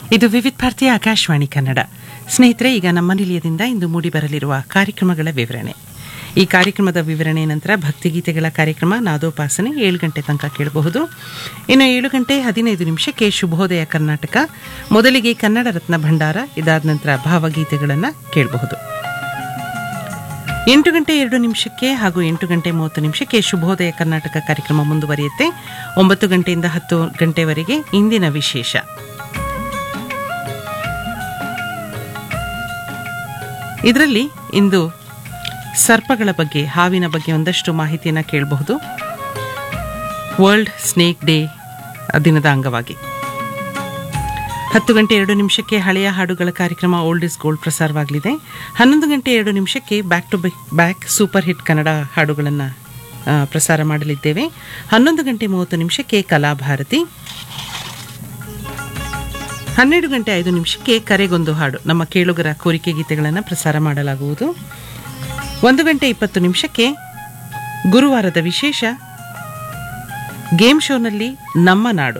ಇದು ವಿವಿಧ ಭಾರತೀಯ ಆಕಾಶವಾಣಿ ಕನ್ನಡ ಸ್ನೇಹಿತರೆ ಈಗ ನಮ್ಮ ನಿಲಯದಿಂದ ಇಂದು ಮೂಡಿಬರಲಿರುವ ಕಾರ್ಯಕ್ರಮಗಳ ವಿವರಣೆ ಈ ಕಾರ್ಯಕ್ರಮದ ವಿವರಣೆ ನಂತರ ಭಕ್ತಿಗೀತೆಗಳ ಕಾರ್ಯಕ್ರಮ ನಾದೋಪಾಸನೆ ಏಳು ಗಂಟೆ ತನಕ ಕೇಳಬಹುದು ಇನ್ನು ಏಳು ಗಂಟೆ ಹದಿನೈದು ನಿಮಿಷಕ್ಕೆ ಶುಭೋದಯ ಕರ್ನಾಟಕ ಮೊದಲಿಗೆ ಕನ್ನಡ ರತ್ನ ಭಂಡಾರ ಇದಾದ ನಂತರ ಭಾವಗೀತೆಗಳನ್ನು ಕೇಳಬಹುದು ಎಂಟು ಗಂಟೆ ಎರಡು ನಿಮಿಷಕ್ಕೆ ಹಾಗೂ ಎಂಟು ಗಂಟೆ ಮೂವತ್ತು ನಿಮಿಷಕ್ಕೆ ಶುಭೋದಯ ಕರ್ನಾಟಕ ಕಾರ್ಯಕ್ರಮ ಮುಂದುವರಿಯುತ್ತೆ ಒಂಬತ್ತು ಗಂಟೆಯಿಂದ ಹತ್ತು ಗಂಟೆವರೆಗೆ ಇಂದಿನ ವಿಶೇಷ ಇದರಲ್ಲಿ ಇಂದು ಸರ್ಪಗಳ ಬಗ್ಗೆ ಹಾವಿನ ಬಗ್ಗೆ ಒಂದಷ್ಟು ಮಾಹಿತಿಯನ್ನು ಕೇಳಬಹುದು ವರ್ಲ್ಡ್ ಸ್ನೇಕ್ ಡೇ ದಿನದ ಅಂಗವಾಗಿ ಹತ್ತು ಗಂಟೆ ಎರಡು ನಿಮಿಷಕ್ಕೆ ಹಳೆಯ ಹಾಡುಗಳ ಕಾರ್ಯಕ್ರಮ ಓಲ್ಡ್ ಇಸ್ ಗೋಲ್ಡ್ ಪ್ರಸಾರವಾಗಲಿದೆ ಹನ್ನೊಂದು ಗಂಟೆ ಎರಡು ನಿಮಿಷಕ್ಕೆ back to back super hit Kannada ಹಾಡುಗಳನ್ನು ಪ್ರಸಾರ ಮಾಡಲಿದ್ದೇವೆ ಹನ್ನೊಂದು ಗಂಟೆ ಮೂವತ್ತು ನಿಮಿಷಕ್ಕೆ ಕಲಾಭಾರತಿ ಹನ್ನೆರಡು ಗಂಟೆ ಐದು ನಿಮಿಷಕ್ಕೆ ಕರೆಗೊಂದು ಹಾಡು ನಮ್ಮ ಕೇಳುಗರ ಕೋರಿಕೆ ಗೀತೆಗಳನ್ನು ಪ್ರಸಾರ ಮಾಡಲಾಗುವುದು ಒಂದು ಗಂಟೆ ಇಪ್ಪತ್ತು ನಿಮಿಷಕ್ಕೆ ಗುರುವಾರದ ವಿಶೇಷ ಗೇಮ್ ಶೋನಲ್ಲಿ ನಮ್ಮ ನಾಡು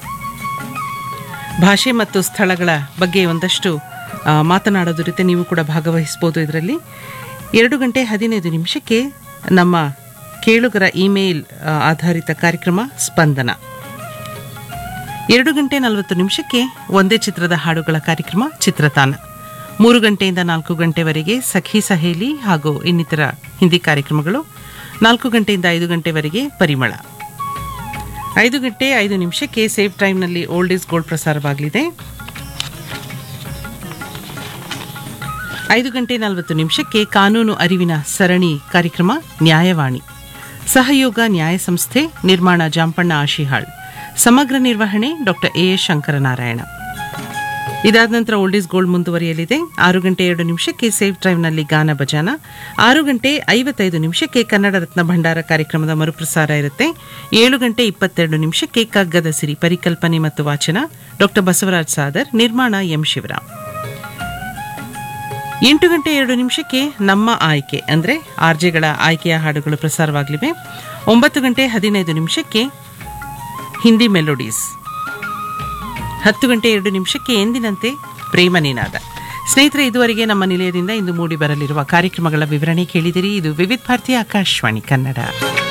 ಭಾಷೆ ಮತ್ತು ಸ್ಥಳಗಳ ಬಗ್ಗೆ ಒಂದಷ್ಟು ಆ, ಮಾತನಾಡೋದ್ರ ಜೊತೆ ನೀವು ಕೂಡ ಭಾಗವಹಿಸ್ಬೋದು ಇದರಲ್ಲಿ ಎರಡು ಗಂಟೆ ಹದಿನೈದು ನಿಮಿಷಕ್ಕೆ ನಮ್ಮ ಕೇಳುಗರ ಇಮೇಲ್ ಆ, ಆಧಾರಿತ ಕಾರ್ಯಕ್ರಮ ಸ್ಪಂದನ ಎರಡು ಗಂಟೆ ನಲವತ್ತು ನಿಮಿಷಕ್ಕೆ ಒಂದೇ ಚಿತ್ರದ ಹಾಡುಗಳ ಕಾರ್ಯಕ್ರಮ ಚಿತ್ರತಾನ ಮೂರು ಗಂಟೆಯಿಂದ ನಾಲ್ಕು ಗಂಟೆವರೆಗೆ ಸಖಿ ಸಹೇಲಿ ಹಾಗೂ ಇನ್ನಿತರ ಹಿಂದಿ ಕಾರ್ಯಕ್ರಮಗಳು ನಾಲ್ಕು ಗಂಟೆಯಿಂದ ಐದು ಗಂಟೆವರೆಗೆ ಪರಿಮಳ ಐದು ಗಂಟೆ ಐದು ನಿಮಿಷಕ್ಕೆ ಸೇಫ್ ಟೈಮ್ನಲ್ಲಿ ಓಲ್ಡ್ ಈಸ್ ಗೋಲ್ಡ್ ಪ್ರಸಾರವಾಗಲಿದೆ ಐದು ಗಂಟೆ ನಲವತ್ತು ನಿಮಿಷಕ್ಕೆ ಕಾನೂನು ಅರಿವಿನ ಸರಣಿ ಕಾರ್ಯಕ್ರಮ ನ್ಯಾಯವಾಣಿ ಸಹಯೋಗ ನ್ಯಾಯ ಸಂಸ್ಥೆ ನಿರ್ಮಾಣ ಜಾಂಪಣ್ಣ ಆಶಿಹಾಳ್ ಸಮಗ್ರ ನಿರ್ವಹಣೆ ಡಾಕ್ಟರ್ ಎ ಎಸ್ ಶಂಕರನಾರಾಯಣ ಇದಾದ ನಂತರ ಓಲ್ಡ್ ಈಸ್ ಗೋಲ್ಡ್ ಮುಂದುವರಿಯಲಿದೆ ಆರು ಗಂಟೆ ಎರಡು ನಿಮಿಷಕ್ಕೆ ಸೇಫ್ ಡ್ರೈವ್ನಲ್ಲಿ ಗಾನ ಭಜಾನ ಆರು ಗಂಟೆ ಐವತ್ತೈದು ನಿಮಿಷಕ್ಕೆ ಕನ್ನಡ ರತ್ನ ಭಂಡಾರ ಕಾರ್ಯಕ್ರಮದ ಮರುಪ್ರಸಾರ ಇರುತ್ತೆ ಏಳು ಗಂಟೆ ಇಪ್ಪತ್ತೆರಡು ನಿಮಿಷಕ್ಕೆ ಕಗ್ಗದ ಸಿರಿ ಪರಿಕಲ್ಪನೆ ಮತ್ತು ವಾಚನ ಡಾಕ್ಟರ್ ಬಸವರಾಜ್ ಸಾದರ್ ನಿರ್ಮಾಣ ಎಂ ಶಿವರಾಮ್ ಎಂಟು ಗಂಟೆ ಎರಡು ನಿಮಿಷಕ್ಕೆ ನಮ್ಮ ಆಯ್ಕೆ ಅಂದರೆ ಆರ್ಜೆಗಳ ಆಯ್ಕೆಯ ಹಾಡುಗಳು ಪ್ರಸಾರವಾಗಲಿವೆ ಒಂಬತ್ತು ಗಂಟೆ ಹದಿನೈದು ನಿಮಿಷಕ್ಕೆ ಹಿಂದಿ ಮೆಲೋಡೀಸ್ ಹತ್ತು ಗಂಟೆ ಎರಡು ನಿಮಿಷಕ್ಕೆ ಎಂದಿನಂತೆ ಪ್ರೇಮ ನಿನಾದ ಸ್ನೇಹಿತರೆ ಇದುವರೆಗೆ ನಮ್ಮ ನಿಲಯದಿಂದ ಇಂದು ಮೂಡಿ ಬರಲಿರುವ ಕಾರ್ಯಕ್ರಮಗಳ ವಿವರಣೆ ಕೇಳಿದಿರಿ ಇದು ವಿವಿಧ ಭಾರತೀಯ ಆಕಾಶವಾಣಿ ಕನ್ನಡ